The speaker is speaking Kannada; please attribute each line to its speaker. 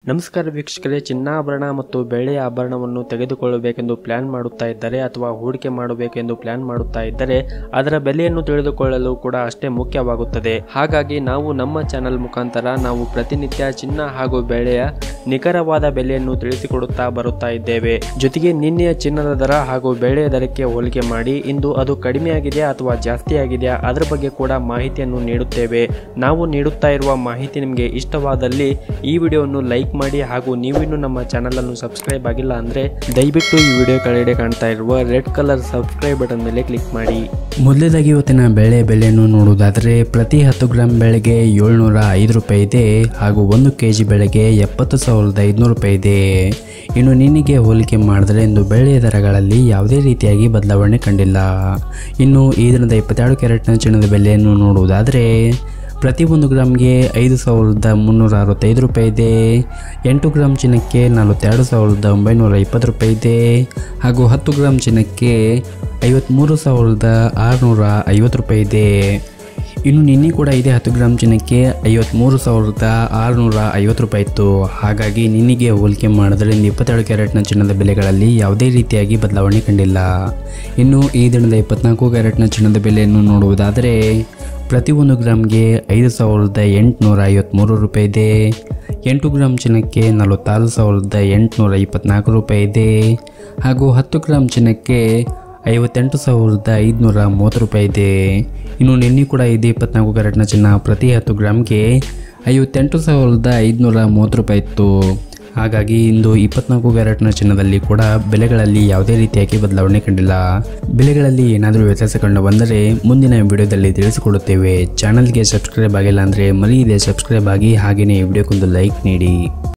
Speaker 1: ನಮಸ್ಕಾರ ವೀಕ್ಷಕರೇ ಚಿನ್ನಾಭರಣ ಮತ್ತು ಬೆಳ್ಳಿಯ ಆಭರಣವನ್ನು ತೆಗೆದುಕೊಳ್ಳಬೇಕೆಂದು ಪ್ಲಾನ್ ಮಾಡುತ್ತಾ ಇದ್ದರೆ ಅಥವಾ ಹೂಡಿಕೆ ಮಾಡಬೇಕೆಂದು ಪ್ಲಾನ್ ಮಾಡುತ್ತಾ ಇದ್ದರೆ ಅದರ ಬೆಲೆಯನ್ನು ತಿಳಿದುಕೊಳ್ಳಲು ಕೂಡ ಅಷ್ಟೇ ಮುಖ್ಯವಾಗುತ್ತದೆ ಹಾಗಾಗಿ ನಾವು ನಮ್ಮ ಚಾನೆಲ್ ಮುಖಾಂತರ ನಾವು ಪ್ರತಿನಿತ್ಯ ಚಿನ್ನ ಹಾಗೂ ಬೆಳೆಯ ನಿಖರವಾದ ಬೆಲೆಯನ್ನು ತಿಳಿಸಿಕೊಡುತ್ತಾ ಬರುತ್ತಾ ಇದ್ದೇವೆ ಜೊತೆಗೆ ನಿನ್ನೆಯ ಚಿನ್ನದ ದರ ಹಾಗೂ ಬೆಳೆಯ ದರಕ್ಕೆ ಹೋಲಿಕೆ ಮಾಡಿ ಇಂದು ಅದು ಕಡಿಮೆಯಾಗಿದೆಯಾ ಅಥವಾ ಜಾಸ್ತಿ ಆಗಿದೆಯಾ ಅದರ ಬಗ್ಗೆ ಕೂಡ ಮಾಹಿತಿಯನ್ನು ನೀಡುತ್ತೇವೆ ನಾವು ನೀಡುತ್ತಾ ಇರುವ ಮಾಹಿತಿ ನಿಮಗೆ ಇಷ್ಟವಾದಲ್ಲಿ ಈ ವಿಡಿಯೋವನ್ನು ಲೈಕ್ ಮಾಡಿ ಹಾಗೂ ನೀವಿನ್ನೂ ನಮ್ಮ ಚಾನಲ್ ಅನ್ನು ಸಬ್ಸ್ಕ್ರೈಬ್ ಆಗಿಲ್ಲ ಅಂದ್ರೆ ದಯವಿಟ್ಟು ಈ ವಿಡಿಯೋ ಕೆಳಗಡೆ ಕಾಣ್ತಾ ಇರುವ ರೆಡ್ ಕಲರ್ ಸಬ್ಸ್ಕ್ರೈಬ್ ಬಟನ್ ಮೇಲೆ ಕ್ಲಿಕ್ ಮಾಡಿ
Speaker 2: ಮೊದಲೇದಾಗಿ ಇವತ್ತಿನ ಬೆಳೆ ಬೆಲೆಯನ್ನು ನೋಡುವುದಾದರೆ ಪ್ರತಿ ಹತ್ತು ಗ್ರಾಂ ಬೆಳೆಗೆ ಏಳ್ನೂರ ಐದು ರೂಪಾಯಿ ಇದೆ ಹಾಗೂ ಒಂದು ಕೆ ಜಿ ಬೆಳೆಗೆ ಎಪ್ಪತ್ತು ಸಾವಿರದ ಐದುನೂರು ರೂಪಾಯಿ ಇದೆ ಇನ್ನು ನಿನ್ನೆಗೆ ಹೋಲಿಕೆ ಮಾಡಿದರೆ ಇಂದು ಬೆಳೆಯ ದರಗಳಲ್ಲಿ ಯಾವುದೇ ರೀತಿಯಾಗಿ ಬದಲಾವಣೆ ಕಂಡಿಲ್ಲ ಇನ್ನು ಈ ದಿನದ ಇಪ್ಪತ್ತೆರಡು ಕ್ಯಾರೆಟ್ನ ಚಿನ್ನದ ಬೆಲೆಯನ್ನು ನೋಡುವುದಾದರೆ ಪ್ರತಿ ಒಂದು ಗ್ರಾಮ್ಗೆ ಐದು ಸಾವಿರದ ಮುನ್ನೂರ ಅರವತ್ತೈದು ರೂಪಾಯಿ ಇದೆ ಎಂಟು ಗ್ರಾಮ್ ಚಿನ್ನಕ್ಕೆ ನಲವತ್ತೆರಡು ಸಾವಿರದ ಒಂಬೈನೂರ ಇಪ್ಪತ್ತು ರೂಪಾಯಿ ಇದೆ ಹಾಗೂ ಹತ್ತು ಗ್ರಾಮ್ ಚಿನ್ನಕ್ಕೆ ಐವತ್ತ್ಮೂರು ಸಾವಿರದ ಆರುನೂರ ಐವತ್ತು ರೂಪಾಯಿ ಇದೆ ಇನ್ನು ನಿನ್ನೆ ಕೂಡ ಇದೇ ಹತ್ತು ಗ್ರಾಮ್ ಚಿನ್ನಕ್ಕೆ ಐವತ್ತ್ಮೂರು ಸಾವಿರದ ಆರುನೂರ ಐವತ್ತು ರೂಪಾಯಿ ಇತ್ತು ಹಾಗಾಗಿ ನಿನ್ನೆಗೆ ಹೋಲಿಕೆ ಮಾಡಿದ್ರೆ ಇಂದು ಇಪ್ಪತ್ತೆರಡು ಕ್ಯಾರೆಟ್ನ ಚಿನ್ನದ ಬೆಲೆಗಳಲ್ಲಿ ಯಾವುದೇ ರೀತಿಯಾಗಿ ಬದಲಾವಣೆ ಕಂಡಿಲ್ಲ ಇನ್ನು ಈ ದಿನದ ಇಪ್ಪತ್ನಾಲ್ಕು ಕ್ಯಾರೆಟ್ನ ಚಿನ್ನದ ಬೆಲೆಯನ್ನು ನೋಡುವುದಾದರೆ ಪ್ರತಿ ಒಂದು ಗ್ರಾಮ್ಗೆ ಐದು ಸಾವಿರದ ಎಂಟುನೂರ ಐವತ್ತ್ಮೂರು ರೂಪಾಯಿ ಇದೆ ಎಂಟು ಗ್ರಾಮ್ ಚಿನ್ನಕ್ಕೆ ನಲವತ್ತಾರು ಸಾವಿರದ ಎಂಟುನೂರ ಇಪ್ಪತ್ತ್ನಾಲ್ಕು ರೂಪಾಯಿ ಇದೆ ಹಾಗೂ ಹತ್ತು ಗ್ರಾಮ್ ಚಿನ್ನಕ್ಕೆ ಐವತ್ತೆಂಟು ಸಾವಿರದ ಐದುನೂರ ಮೂವತ್ತು ರೂಪಾಯಿ ಇದೆ ಇನ್ನು ನಿನ್ನೆ ಕೂಡ ಇದೆ ಇಪ್ಪತ್ನಾಲ್ಕು ಕ್ಯಾರೆಟ್ನ ಚಿನ್ನ ಪ್ರತಿ ಹತ್ತು ಗ್ರಾಮ್ಗೆ ಐವತ್ತೆಂಟು ಸಾವಿರದ ಐದುನೂರ ಮೂವತ್ತು ರೂಪಾಯಿ ಇತ್ತು ಹಾಗಾಗಿ ಇಂದು ಇಪ್ಪತ್ನಾಲ್ಕು ಕ್ಯಾರೆಟ್ನ ಚಿನ್ನದಲ್ಲಿ ಕೂಡ ಬೆಲೆಗಳಲ್ಲಿ ಯಾವುದೇ ರೀತಿಯಾಗಿ ಬದಲಾವಣೆ ಕಂಡಿಲ್ಲ ಬೆಲೆಗಳಲ್ಲಿ ಏನಾದರೂ ವ್ಯತ್ಯಾಸ ಕಂಡು ಬಂದರೆ ಮುಂದಿನ ವಿಡಿಯೋದಲ್ಲಿ ತಿಳಿಸಿಕೊಡುತ್ತೇವೆ ಚಾನಲ್ಗೆ ಸಬ್ಸ್ಕ್ರೈಬ್ ಆಗಿಲ್ಲ ಅಂದರೆ ಮರೆಯದೆ ಸಬ್ಸ್ಕ್ರೈಬ್ ಆಗಿ ಹಾಗೆಯೇ ವಿಡಿಯೋಕ್ಕೊಂದು ಲೈಕ್ ನೀಡಿ